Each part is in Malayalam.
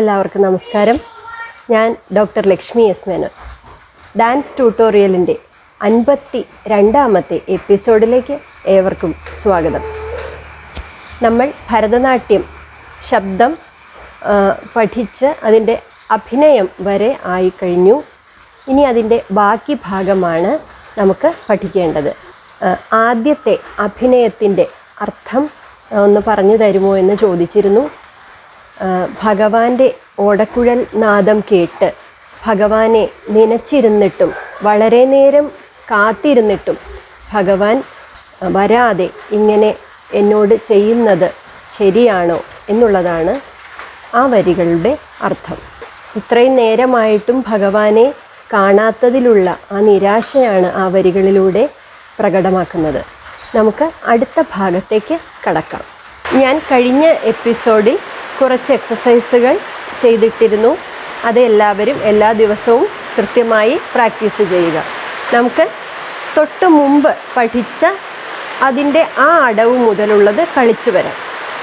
എല്ലാവർക്കും നമസ്കാരം ഞാൻ doctor Lakshmi S Menon dance ട്യൂട്ടോറിയലിൻ്റെ അൻപത്തി രണ്ടാമത്തെ എപ്പിസോഡിലേക്ക് ഏവർക്കും സ്വാഗതം നമ്മൾ ഭരതനാട്യം ശബ്ദം ആ, പഠിച്ച് അതിൻ്റെ അഭിനയം വരെ ആയിക്കഴിഞ്ഞു ഇനി അതിൻ്റെ ബാക്കി ഭാഗമാണ് നമുക്ക് പഠിക്കേണ്ടത് ആ, ആദ്യത്തെ അഭിനയത്തിൻ്റെ അർത്ഥം ഒന്ന് പറഞ്ഞു തരുമോ എന്ന് ചോദിച്ചിരുന്നു ആ, ഭഗവാന്റെ ഓടക്കുഴൽ നാദം കേട്ട് ഭഗവാനെ നനച്ചിരുന്നിട്ടും വളരെ നേരം കാത്തിരുന്നിട്ടും ഭഗവാൻ ആ, വരാതെ ഇങ്ങനെ എന്നോട് ചെയ്യുന്നത് ശരിയാണോ എന്നുള്ളതാണ് ആ വരികളുടെ അർത്ഥം ഇത്രയും നേരമായിട്ടും ഭഗവാനെ കാണാത്തതിലുള്ള ആ നിരാശയാണ് ആ വരികളിലൂടെ പ്രകടമാക്കുന്നത് നമുക്ക് അടുത്ത ഭാഗത്തേക്ക് കടക്കാം ഞാൻ കഴിഞ്ഞ എപ്പിസോഡിൽ കുറച്ച് എക്സസൈസുകൾ ചെയ്തിട്ടിരുന്നു അത് എല്ലാവരും എല്ലാ ദിവസവും കൃത്യമായി പ്രാക്ടീസ് ചെയ്യുക നമുക്ക് തൊട്ട് മുമ്പ് പഠിച്ച അതിൻ്റെ ആ അടവ് മുതലുള്ളത് കളിച്ചു വരാം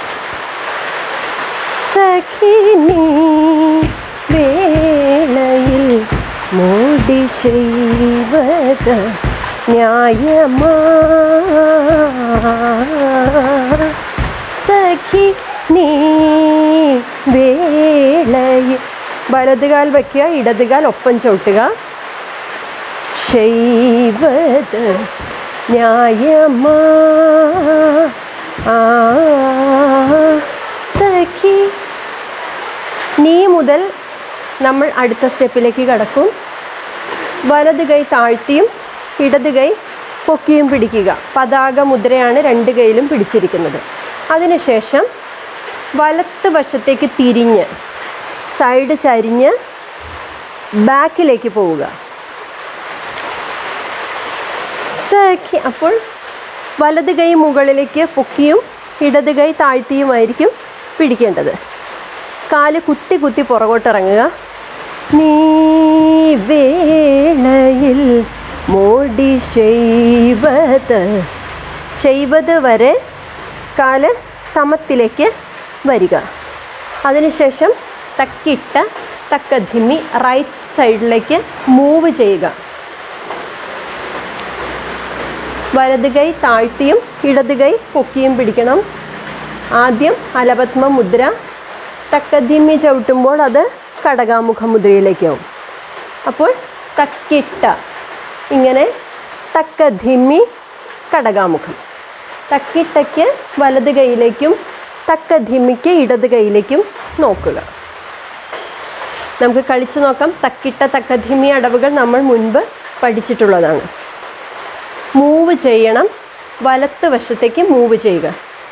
സഖിനി വേളയിൽ മൂടി ചെയ്വത് ന്യായമാ സഖി നീ വേളയിൽ വലതുകാൽ വയ്ക്കുക ഇടതുകാൽ ഒപ്പം ചവിട്ടുക ചെയ്വത് ന്യായമാ ആ സഖി നീ മുതൽ നമ്മൾ അടുത്ത സ്റ്റെപ്പിലേക്ക് കടക്കും വലത് കൈ താഴ്ത്തിയും ഇടത് കൈ പൊക്കിയും പിടിക്കുക പതാക മുദ്രയാണ് രണ്ട് കൈയിലും പിടിച്ചിരിക്കുന്നത് അതിനുശേഷം വലത്ത് വശത്തേക്ക് തിരിഞ്ഞ് സൈഡ് ചരിഞ്ഞ് ബാക്കിലേക്ക് പോവുക സഖി അപ്പോൾ വലത് കൈ മുകളിലേക്ക് പൊക്കിയും ഇടത് കൈ താഴ്ത്തിയുമായിരിക്കും പിടിക്കേണ്ടത് കാല് കുത്തി കുത്തി പുറകോട്ടിറങ്ങുക നീ വേളയിൽ മോടി ചെയ്വത് ചെയ്വത് വരെ കാല് സമത്തിലേക്ക് വരിക അതിനുശേഷം തക്കിട്ട തക്കധിമി റൈറ്റ് സൈഡിലേക്ക് മൂവ് ചെയ്യുക വലത് കൈ താഴ്ത്തിയും ഇടത് കൈ പൊക്കിയും പിടിക്കണം ആദ്യം അലപത്മ മുദ്ര തക്കധിമി ചവിട്ടുമ്പോൾ അത് കടകാമുഖ മുദ്രയിലേക്കാവും അപ്പോൾ തക്കിട്ട ഇങ്ങനെ തക്കധിമി കടകാമുഖം തക്കിട്ടയ്ക്ക് വലത് കൈയിലേക്കും തക്കധിമിക്ക് ഇടത് കൈയിലേക്കും നോക്കുക നമുക്ക് കളിച്ചു നോക്കാം തക്കിട്ട തക്കധിമി അടവുകൾ നമ്മൾ മുൻപ് പഠിച്ചിട്ടുള്ളതാണ് മൂവ് ചെയ്യണം വലത്ത് വശത്തേക്ക് മൂവ് ചെയ്യുക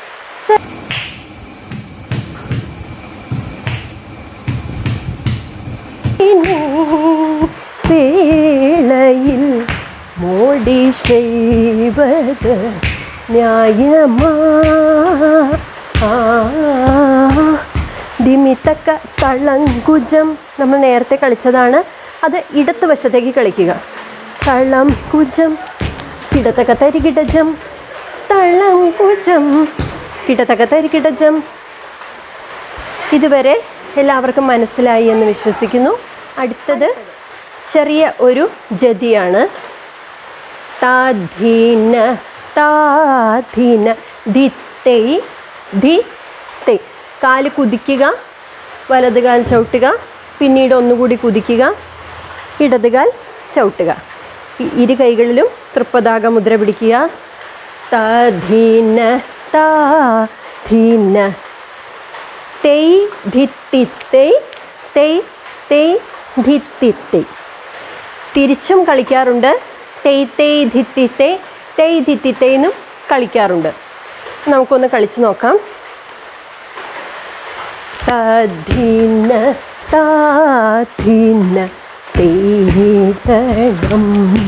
വേളയിൽ മോടി ചെയ്വത് ന്യായമാ ആ, ദിമിത്തക്ക തളങ്കുജം നമ്മൾ നേരത്തെ കളിച്ചതാണ് അത് ഇടത്ത് വശത്തേക്ക് കളിക്കുക തളം കുജം കിടത്തക്ക തരികിടജം തളം കുജം കിടത്തക്ക തരികിടജം ഇതുവരെ എല്ലാവർക്കും മനസ്സിലായി എന്ന് വിശ്വസിക്കുന്നു അടുത്തത് ചെറിയ ഒരു ജതിയാണ് താധീന താധീന ധിത്തൈ ധി തൈ കാല് കുതിക്കുക വലതുകാൽ ചവിട്ടുക പിന്നീട് ഒന്നുകൂടി കുതിക്കുക ഇടതുകാൽ ചവിട്ടുക ഇ- ഇരു കൈകളിലും തൃപ്പതാക മുദ്ര പിടിക്കുക തധീന താധീന തെയ് ഭിത്തി തെയ് തെയ് തെയ് ഭിത്തി തെയ് തിരിച്ചും കളിക്കാറുണ്ട് തെയ് തെയ് ധിത്തി തെയ് തെയ് ധിത്തി തെയ് എന്നും കളിക്കാറുണ്ട് നമുക്കൊന്ന് കളിച്ചു നോക്കാം തധീന താധീന തേതണം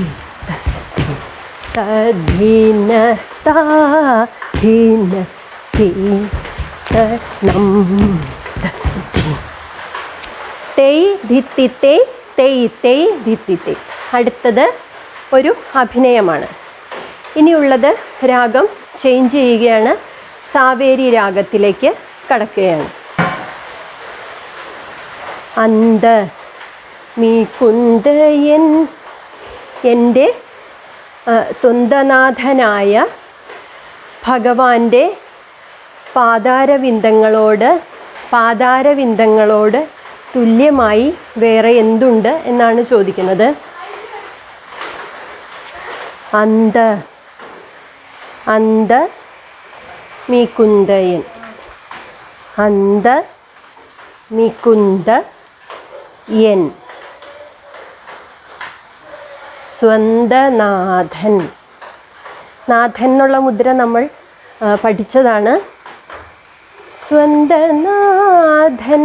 തധീന താധീന തേതണം തെയ് ധിത്തി തെയ് തെയ് തെയ് ധിത്തി തെയ് അടുത്തത് ഒരു അഭിനയമാണ് ഇനിയുള്ളത് രാഗം ചേഞ്ച് ചെയ്യുകയാണ് സാവേരി രാഗത്തിലേക്ക് കടക്കുകയാണ് അന്ത മീ കുന്തയൻ എൻ്റെ ആ, സ്വന്തനാഥനായ ഭഗവാന്റെ പാതാരവിന്ദങ്ങളോട് പാതാരവിന്ദങ്ങളോട് തുല്യമായി വേറെ എന്തുണ്ട് എന്നാണ് ചോദിക്കുന്നത് അന്ത അന്ത മികുന്ദയൻ അന്ത മികുന്ദ യൻ സ്വന്തനാഥൻ നാഥൻ എന്നുള്ള മുദ്ര നമ്മൾ ആ, പഠിച്ചതാണ് സ്വന്തനാഥൻ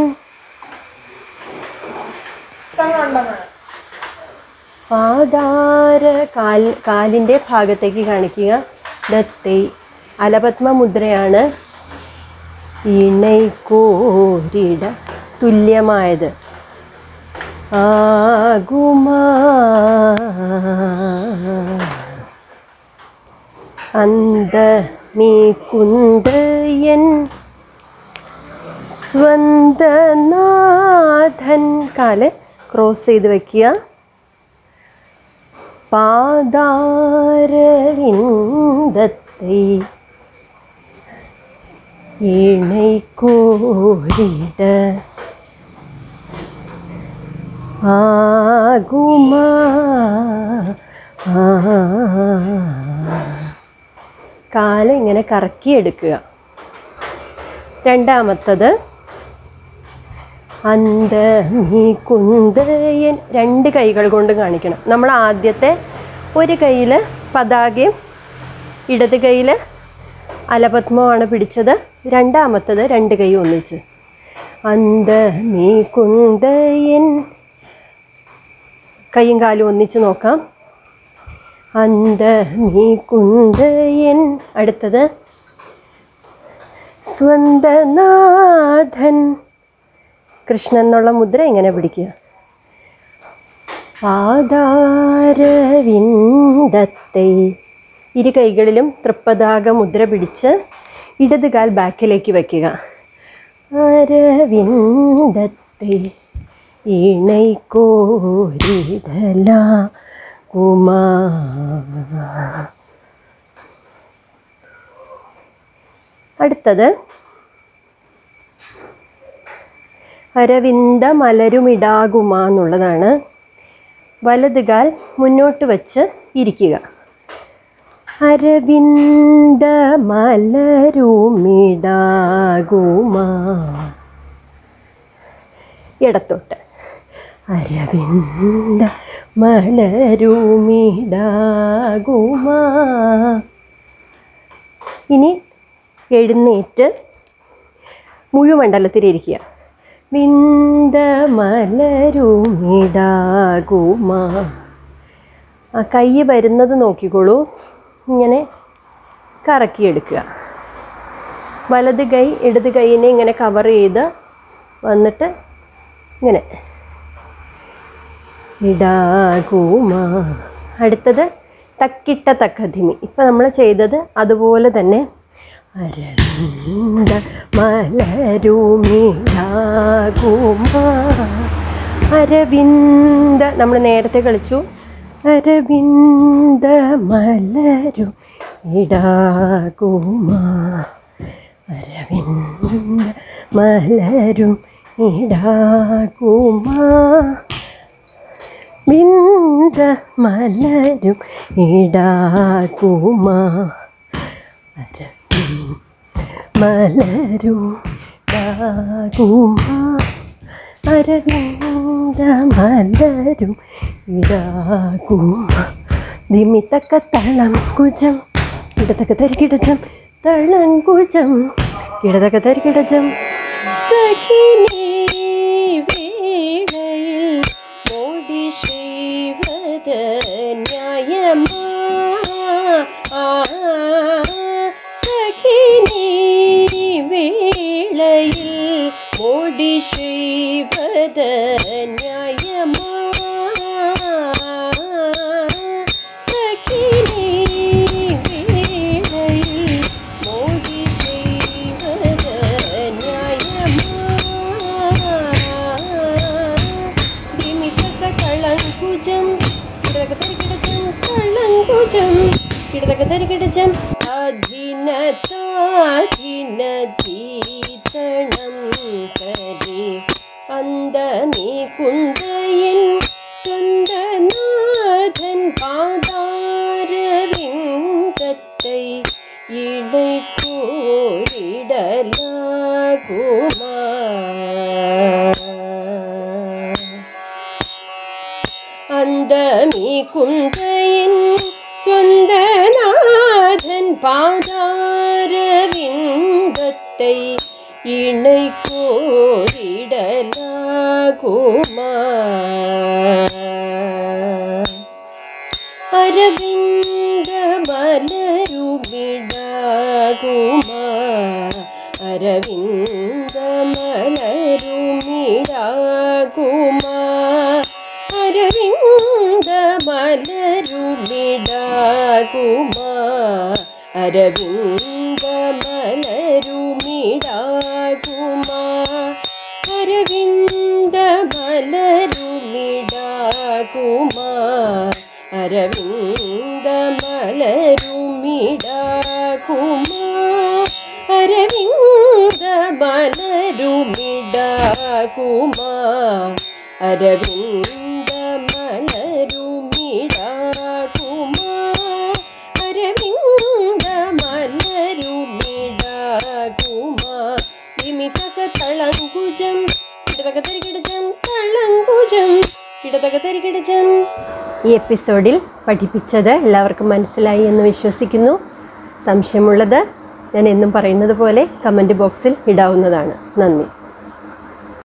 പാതാര കാൽ കാലിൻ്റെ ഭാഗത്തേക്ക് കാണിക്കുക ദത്തൈ അലപത്മ മുദ്രയാണ് ഇണൈക്കോരിട തുല്യമായത് ആകുമാ അന്ത മീ കുന്തയൻ സ്വന്തനാഥൻ കാല് ക്രോസ് ചെയ്ത് വെക്കുക പാതാരവിന്ദത്തെ ഇണൈക്കോരിട ആകുമാ കാല് ഇങ്ങനെ കറക്കിയെടുക്കുക രണ്ടാമത്തത് അന്ത മീ കുന്തയൻ രണ്ട് കൈകൾ കൊണ്ട് കാണിക്കണം നമ്മൾ ആദ്യത്തെ ഒരു കയ്യിൽ പതാകയും ഇടത് കയ്യിൽ അലപത്മമാണ് പിടിച്ചത് രണ്ടാമത്തത് രണ്ട് കൈ ഒന്നിച്ച് അന്ത മീ കുന്തയൻ കൈയും കാലും ഒന്നിച്ച് നോക്കാം അന്ത മീ കുന്തയൻ അടുത്തത് സ്വന്തനാഥൻ കൃഷ്ണൻ എന്നുള്ള മുദ്ര ഇങ്ങനെ പിടിക്കുക പാതാരവിന്ദത്തെ ഇരു കൈകളിലും തൃപ്പതാക മുദ്ര പിടിച്ച് ഇടത് കാൽ ബാക്കിലേക്ക് വയ്ക്കുക അരവിന്ദത്തെ ഇണൈ കോരിടല കുമാ അടുത്തത് അരവിന്ദ മലരുമിടാകുമ എന്നുള്ളതാണ് വലത് കാൽ മുന്നോട്ട് വച്ച് ഇരിക്കുക അരവിന്ദ മലരുമിടാകുമ ഇടത്തോട്ട് അരവിന്ദ മലരുമിടാകുമ ഇനി എഴുന്നേറ്റ് മുഴുമണ്ഡലത്തിലിരിക്കുക വിന്ദമലരുമിടാകുമ ആ കൈ വരുന്നത് നോക്കിക്കോളൂ ഇങ്ങനെ കറക്കിയെടുക്കുക വലത് കൈ ഇടത് കൈയിനെ ഇങ്ങനെ കവർ ചെയ്ത് വന്നിട്ട് ഇങ്ങനെ ഇടാകുമ അടുത്തത് തക്കിട്ട തക്കധിമി ഇപ്പം നമ്മൾ ചെയ്തത് അതുപോലെ തന്നെ അരവിന്ദ മലരുമിടാകുമ അരവിന്ദ നമ്മൾ നേരത്തെ കളിച്ചു അരവിന്ദ മലരും ഇടാകുമ അരവിന്ദ മലരും ഇടാകുമ വിന്ദ മലരും ഇടാകുമ അരവിന്ദ മലരും ഇടാകുമ അരവിന്ദ മലരും ഇടാകുമ ദിമിത്തക്ക തളം കുജം ഇടത്തക്ക തരികിടജം തളം കുജം ഇടതക്ക തരികിടജം സഖിനീ വേളയിൽ മോടി ശ്രീവദ ന്യായമാ സഖിനീ വേളയിൽ മോടി ശ്രീവദ ന്യായമാ സഖിനീ വേളയിൽ മോടി ശ്രീവദ ന്യായമാ കിടതക തരികിടജം അധിനതാധിനതീതണം കരി അന്തമീ കുന്തയൻ സ്വന്തനാഥൻ പാതാരവിന്ദத்தை ഇടை അന്തമീ കുന്തയൻ സ്വന്തനാഥൻ പാതാരവിന്ദத்தை ഇണை கோரிடலாகுமா അരവിന്ദ മലരുമിടാകുമാ അരവിന്ദ മലരുമിടാകുമാ അരവിന്ദ മലരുമിടാകുമാ അരവിന്ദ മലരുമിടാകുമാ അരവിന്ദ മലരുമിടാകുമാ അരവിന്ദ മലരുമിടാകുമാ അരവിന്ദ മലരുമിടാകുമാ അരവിന്ദ മലരുമിടാകുമാ അരവിന്ദ മലരുമിടാകുമാ വിമിതക തളങ്കുജം കിടതക തരികിടജം തളങ്കുജം കിടതക തരികിടജം ഈ എപ്പിസോഡിൽ പഠിപ്പിച്ചത് എല്ലാവർക്കും മനസ്സിലായി എന്ന് വിശ്വസിക്കുന്നു സംശയമുള്ളത് ഞാൻ എന്നും പറയുന്നത് പോലെ കമൻറ്റ് ബോക്സിൽ ഇടാവുന്നതാണ് നന്ദി